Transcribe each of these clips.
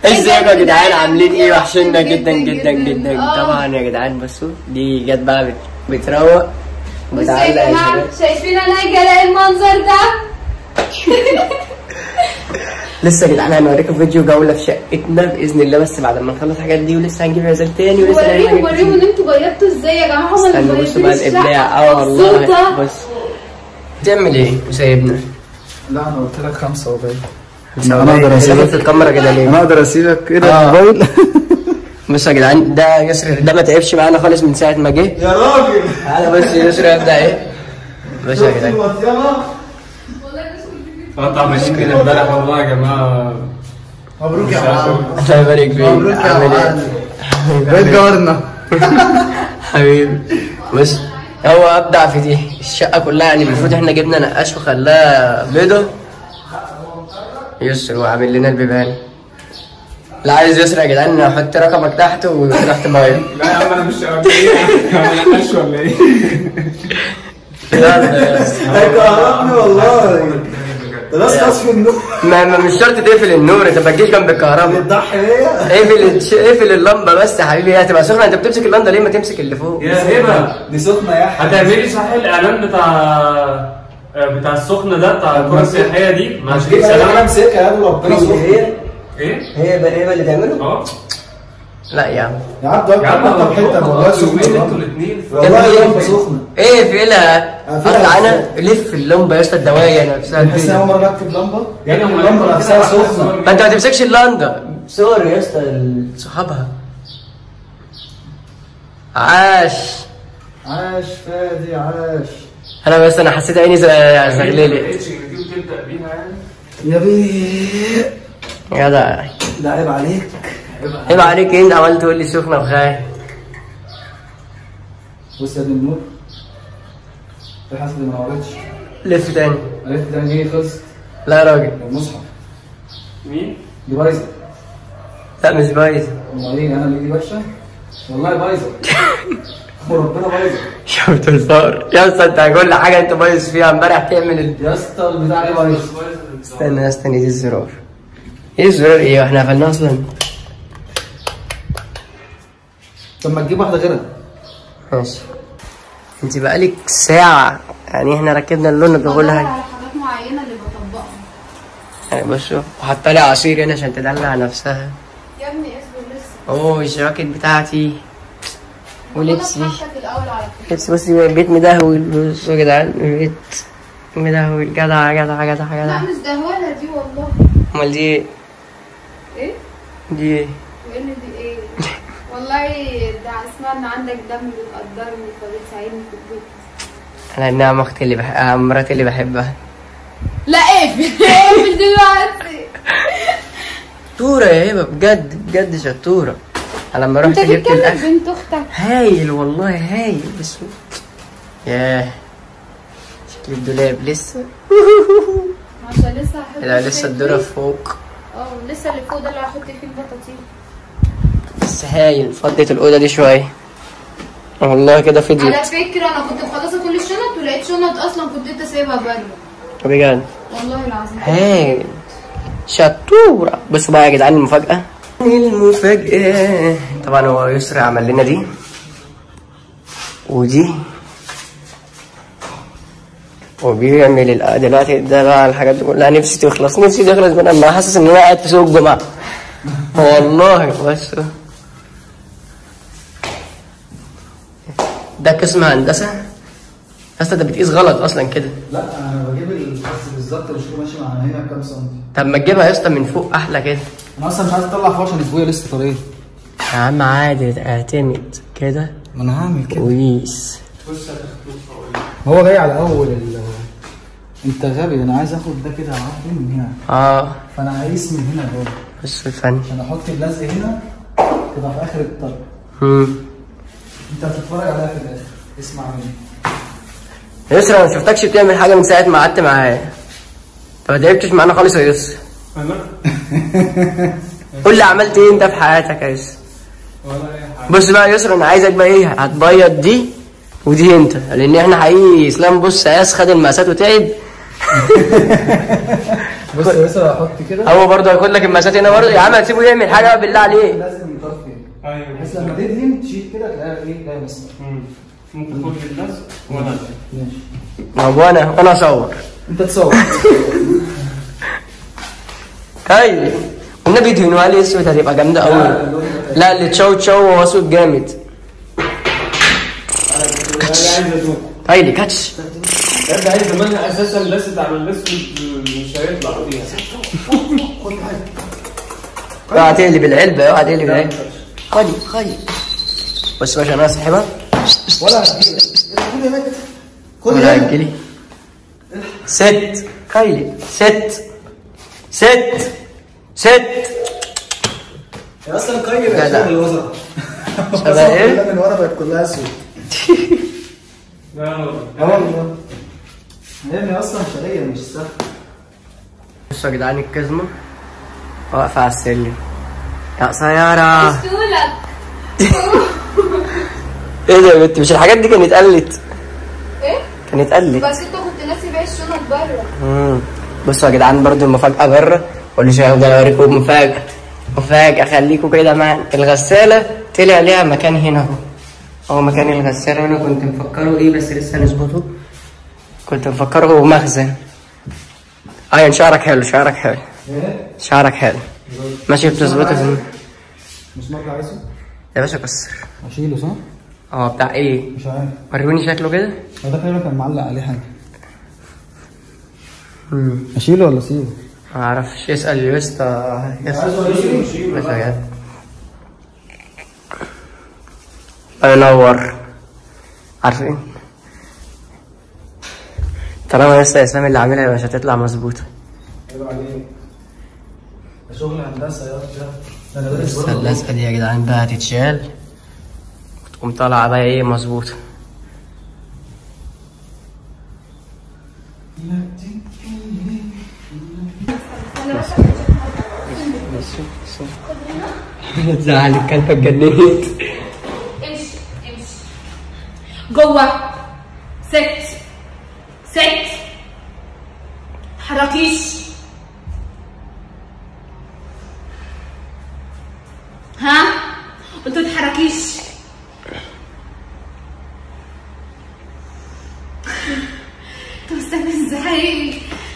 ازيكم يا جدعان عاملين ايه وحشنا جدا جدا جدا طبعا يا جدعان بصوا دي جت بقى بت- بتروق بصوا بتعلق يا يا جماعه شباب شايفين انا جلاء المنظر ده لسه يا جدعان هنوريكم فيديو جوله في شقتنا باذن الله بس بعد ما نخلص الحاجات دي ولسه هنجيب عزال تاني ولسه هنعمل وريهم حاجات وريهم كتير. ان انتوا بيضتوا ازاي يا جماعه هم استنوا اللي بصوا بقى مبيضين الابداع الشقة. اه والله مبسوطة. بص تعمل ايه وسايبنا لا انا قلت لك خمسة وباقي انا أقدر أسيبك. في الكاميرا كده ليه انا اقدر اسيبك كده آه. الموبايل بصوا يا جدعان ده يسر ده ما تعبش معانا خالص من ساعه ما جه يا راجل تعالى بس يسر ابدا ايه بصوا يا جدعان قطع مشكلة امبارح والله يا جماعة مبروك يا معلم الله يبارك فيك مبروك يا عامل ايه؟ معلم بقيت جارنا حبيبي بص هو ابدع في دي الشقه كلها يعني المفروض احنا جبنا نقاش وخلاها بيضه يسر وعامل لنا البيبان لا عايز يسر يا جدعان حط رقمك تحت وتروح تبايع لا يا عم انا مش ايه انا نقاش ولا ايه؟ هيكهربني والله ده ناس طفي النور ما ما مش شرط تقفل النور انت ما تجيش جنب الكهرباء بتضحي بيا اقفل الش- اقفل اللمبه بس يا حبيبي هي هتبقى سخنه انت بتمسك اللمبه ليه ما تمسك اللي فوق يا هبة دي سخنة يا احمد هتعملي صحيح الاعلان بتاع بتاع السخنة ده بتاع الكرة السياحية دي مع شريك ايه انا سلام امسكها يا ابو ربنا سخنة ايه؟ هي بقى هي بقى اللي تعمله اه لا يا عم يا عم ده يا عم انت بحته والله يومين انتوا سخنة الاثنين والله يا لمبة ابني، سخنة ايه في لها في لها اطلع انا لف اللمبه يا اسطى الدوايه نفسها بحس ان اول البيضة. مرة بكتب لمبة يا ابني يعني اللمبة نفسها سخنة ما انت ما تمسكش اللنده صور يا اسطى صحابها عاش عاش فادي عاش انا بس انا حسيت عيني زي زغللت تبدأ بيها يعني يا بيه يا جدع لا عيب عليك عيب عليك عيب عليك انت عمال تقول لي سخنه وخايف بص يا ابن النور الحاسب اللي ما نورتش لف تاني عرفت ده ايه خلصت لا يا راجل المصحف مين؟ دي بايظه لا مش بايظ امال ايه انا اللي ايدي وحشه والله بايظه وربنا بايظه شفت الفقر يا اسطى انت كل حاجه انت بايظ فيها امبارح تعمل ال... يا اسطى البتاع ده بايظ استنى استنى دي الزرار ايه الزرار ايه واحنا قفلناه اصلا طب ما تجيب واحده غيرها ماشي انت بقالك ساعه يعني احنا ركبنا اللون بكل بدور حاجه على حاجات معينه اللي بطبقها يعني بصوا وحاطه لي عصير هنا عشان تدلع نفسها يا ابني اصبر لسه اوه الجاكيت بتاعتي ولبسي أنا بحطك الاول على فكره لبسي بصي بيت مدهول بصوا يا جدعان بيت مدهول جدع جدع جدع لا جدع مش دهوله دي والله امال دي ايه؟ ايه دي ايه؟ وان دي ايه والله ده اسمها ان عندك دم بتقدرني فبتساعدني في البيت انا انها اختي اللي بح... آه، مراتي اللي بحبها لا اقفل اقفل دلوقتي شطورة يا هبة بجد بجد شطورة أنا لما رحت انت جبت بتكلم الأكل بنت اختك هايل والله هايل بس ياه شكل الدولاب لسه عشان لسه هحط لا فيه لسه الدورة الفلفل. فوق اه لسه اللي فوق ده اللي هحط فيه البطاطين بس هايل فضيت الأوضة دي شوية والله كده على فضيت فكره انا كنت مخلصه كل الشنط ولقيت شنط اصلا كنت انت سايبها بره بجد والله العظيم هايل شطورة بصوا بقى يا جدعان المفاجأة المفاجأة طبعا هو يسرى عمل لنا دي ودي وبيعمل ال- دلوقتي ده بقى الحاجات دي كلها نفسي تخلص نفسي تخلص من انا حاسس ان انا قاعد في سوق الجمعة والله بس ده قسم هندسة اصلا ده بتقيس غلط اصلا كده لا انا بجيب الحاسب بالظبط بشوف ماشي مع هنا كام سنتي طب ما تجيبها يا اسطى من فوق احلى كده انا اصلا مش عايز اطلع فوق عشان اسبوعي لسه طريق يا عم عادي اعتمد كده ما انا هعمل كده ويس هو جاي على اول ال انت غبي انا عايز اخد ده كده اعدي من هنا اه فانا هقيس من هنا جوه بص الفن عشان احط اللزق هنا كده في اخر الطرف امم انت هتتفرج عليها في الاخر اسمع مني يسرا انا ما شفتكش بتعمل حاجه من ساعه ما قعدت معايا انت ما تعبتش معانا خالص يا يسرا انا قول لي عملت ايه انت في حياتك يا يسرا ولا اي حاجة بص بقى يا يسرا انا عايزك بقى ايه هتبيض دي ودي انت لان احنا حقيقي اسلام بص قاس خد المقاسات وتعب بص يا ياسر هحط كده هو برضه هياخد لك المقاسات هنا برضه يا عم هتسيبه يعمل حاجه بقى بالله عليك لازم من طرفين ايوه بحيث لما تدهن تشيل كده تلاقيها ايه لا بس مم. ممكن تاخد لي اللزق وانا ماشي ما هو انا وانا اصور انت تصور طيب والنبي دهنوها لي اسود هتبقى جامده قوي لا اللي تشو تشو هو اسود جامد طيب كاتش ارجع عايز زمان اساسا لسه على الاسود مش هيطلع فيها اوعى تقلب العلبه اوعى تقلب العلبه خدي خدي بص يا باشا انا ساحبها ولا هتجيلك. خد يا بنت خد ولا يا بنت. هتجيلي ست كايلي ست ست ست هي اصلا قيم لا، لا. شبه الوزراء شبه ايه؟ من ورا بقت كلها اسود لا لا اه والله يا ابني اصلا شقيه مش سهل بصوا يا جدعان الكزمه واقفه على السلم يا قصيره شتولك ايه ده يا بنتي مش الحاجات دي كانت قلت ايه كانت قلت بس انت كنت ناسي باقي الشنط بره مم. بصوا يا جدعان برضو المفاجأة بره واللي شايف ده اوريكم مفاجأة مفاجأة خليكم كده معانا الغسالة طلع ليها مكان هنا اهو هو مكان الغسالة انا كنت مفكره ايه بس لسه نظبطه كنت مفكره هو مخزن ايوه شعرك حلو شعرك حلو ايه شعرك حلو ماشي بتظبطه في مش مرة عايزه يا باشا كسر اشيله صح؟ هو بتاع ايه مش عارف وروني شكله كده هو ده تقريبا كان معلق عليه حاجه اشيله ولا اسيبه؟ ما اعرفش اسال يوستا عايزه اشيله بس بجد الله ينور عارفين طالما لسه اسلام اللي عاملها يبقى مش هتطلع مظبوطه عيب عليك ده شغل هندسه يا ده ده انا دارس بس برضه. اللزقه دي يا جدعان بقى هتتشال وتقوم طالعه بقى ايه مظبوطه تزعل الكلبه اتجننت امشي امشي جوه ست ست حركيش ها قلت تحركيش طب استنى ازاي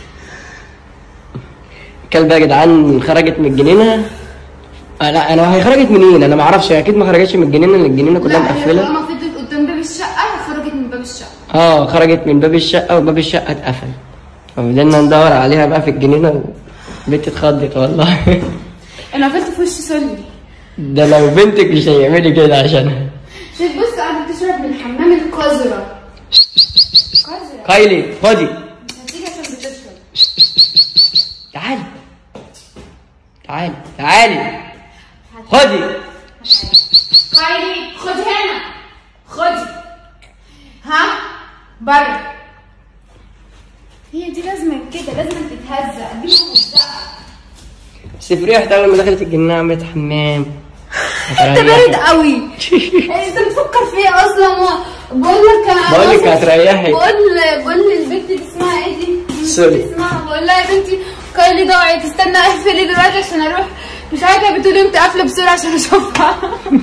الكلبه يا جدعان خرجت من الجنينه آه لا انا هي خرجت منين انا ما اعرفش هي اكيد ما خرجتش من الجنينه لان الجنينه كلها لا هي مقفله طالما فضلت قدام باب الشقه خرجت من باب الشقه اه خرجت من باب الشقة وباب الشقة اتقفل ففضلنا ندور عليها بقى في الجنينة البنت اتخضت والله انا قفلت في وش سولي ده لو بنتك مش هيعملي كده عشانها شوف بص قاعده بتشرب من الحمام القذره قذره كايلي خدي هتيجي عشان بتشرب تعالي تعالي تعالي خدي كايلي خد هنا خدي ها بره هي دي لازم كده لازم تتهزق دي مهزقه بس فرحت اول ما دخلت الجنينة عملت حمام انت بارد قوي انت بتفكر في ايه اصلا بقول لك انا بقول لك أصلاً- هتريحي. بقول بقول للبنت دي اسمها ايه دي سوري. اسمها بقول لها يا بنتي كايلي ضاعت استنى اقفلي دلوقتي عشان اروح مش عارفه بتقولي امتى قافله بسرعه عشان اشوفها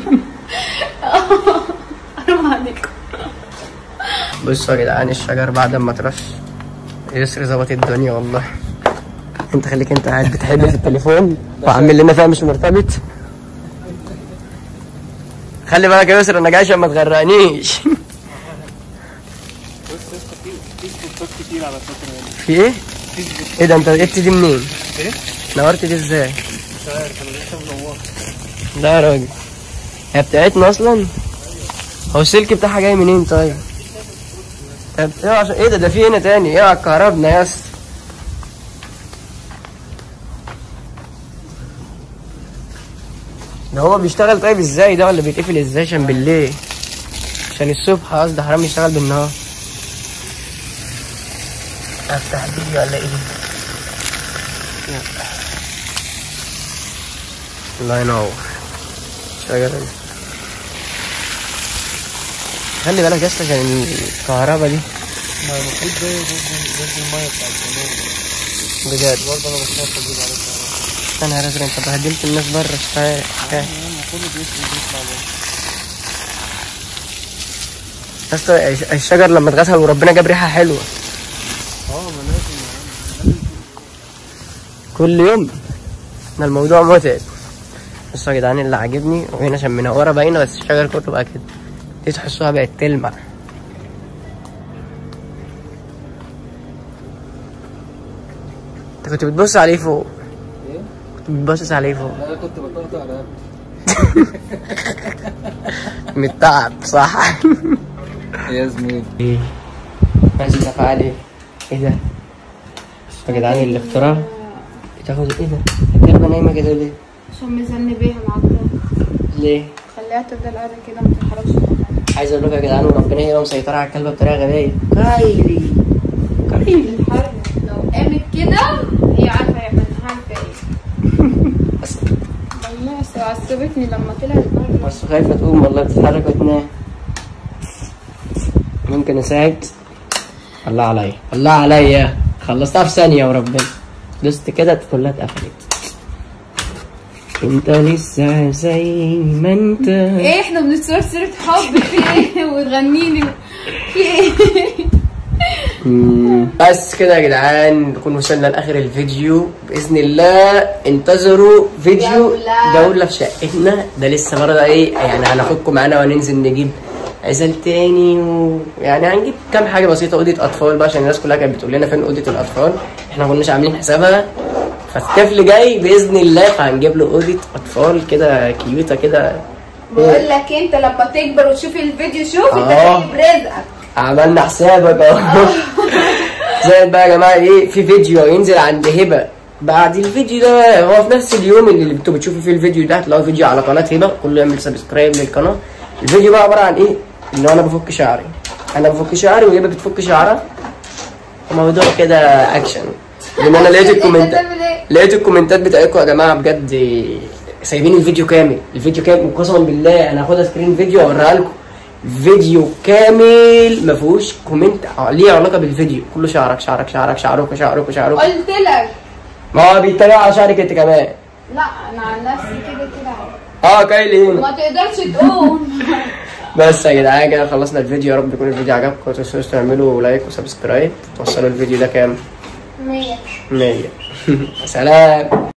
حرام عليكم بصوا يا جدعان الشجر بعد ما اترش يسري ظبط الدنيا والله انت خليك انت قاعد بتحب في التليفون وعامل لنا فيها مش مرتبط خلي بالك يا يسري انا جاي عشان ما تغرقنيش كتير على فكره يعني في ايه؟ ايه ده انت جبت دي منين؟ ايه؟ نورت دي ازاي؟ مش عارف انا لسه منور لا يا راجل هي بتاعتنا اصلا؟ هو السلك بتاعها جاي منين طيب؟ طب ايه عشان ايه ده ده في هنا تاني ايه على الكهربنا يا اسطى ده هو بيشتغل طيب ازاي ده ولا بيتقفل ازاي عشان بالليل عشان الصبح قصدي حرام يشتغل بالنهار افتح دي ولا ايه يلا. الله ينور شغال خلي بالك يا اسطى عشان الكهرباء دي ما المفروض ده برضه الميه بتاعت النور بجد برضه انا بخاف اجيب عليك انا يا راجل انت بهدلت الناس بره كفايه كفايه يا اسطى الش- الشجر لما اتغسل وربنا جاب ريحه حلوه اه ما لازم كل يوم ده الموضوع متعب بصوا يا جدعان اللي عاجبني وهنا عشان منوره باينه بس الشجر كله بقى كده دي تحسوها بقت تلمع انت كنت بتبص عليه فوق ايه؟ كنت بتبص عليه فوق انا كنت بقطع رقبتي من التعب صح يا زميلي ايه ماشي تفعل ايه ايه ده يا جدعان الاختراع بتاخد ايه ده الكلمه نايمه كده ليه عشان مذنبيها معاك ليه خليها تفضل قاعده كده ما تتحركش عايز اقول لكم يا جدعان وربنا هي مسيطره على الكلبه بطريقه غبيه كايلي كايلي تتحرك لو قامت كده هي عارفه هي عارفه ايه بس والله بس عصبتني لما طلعت بره بس خايفه تقوم والله بتتحرك وتنام ممكن اساعد الله عليا الله عليا خلصتها في ثانيه وربنا دوست كده كلها اتقفلت انت لسه زي ما انت ايه احنا بنتصور صورة حب في ايه وتغني لي في ايه مم. بس كده يا جدعان نكون وصلنا لاخر الفيديو باذن الله انتظروا فيديو جولة. جوله في شقتنا ده لسه برضه ايه يعني هناخدكم معانا وننزل نجيب عزل تاني ويعني هنجيب كام حاجه بسيطه اوضه اطفال بقى عشان الناس كلها كانت بتقول لنا فين اوضه الاطفال احنا ما كناش عاملين حسابها فالطفل جاي باذن الله فهنجيب له اوضه اطفال كده كيوته كده بقول لك انت لما تكبر وتشوف الفيديو شوف انت آه. جايب رزقك عملنا حسابك اهو زي بقى يا جماعه ايه في فيديو هينزل عند هبه بعد الفيديو ده هو في نفس اليوم اللي انتوا بتشوفوا فيه الفيديو ده هتلاقوا فيديو على قناه هبه كله يعمل سبسكرايب للقناه الفيديو بقى عباره عن ايه ان انا بفك شعري انا بفك شعري وهبه بتفك شعرها وموضوع كده اكشن لان انا لقيت الكومنتات بتعمل ايه؟ لقيت الكومنتات بتاعتكم يا جماعه بجد سايبين الفيديو كامل الفيديو كامل وقسما بالله انا هاخدها سكرين فيديو اوريها لكم فيديو كامل ما فيهوش كومنت ليه علاقه بالفيديو كله شعرك شعرك شعرك شعرك شعرك شعرك قلت لك ما هو بيتريق على شعرك انت كمان لا انا عن نفسي كده كده عادي. اه كايلي هنا ما تقدرش تقوم بس يا جدعان كده خلصنا الفيديو يا رب يكون الفيديو عجبكم ما تنسوش تعملوا لايك وسبسكرايب توصلوا الفيديو ده كام 100 100 سلام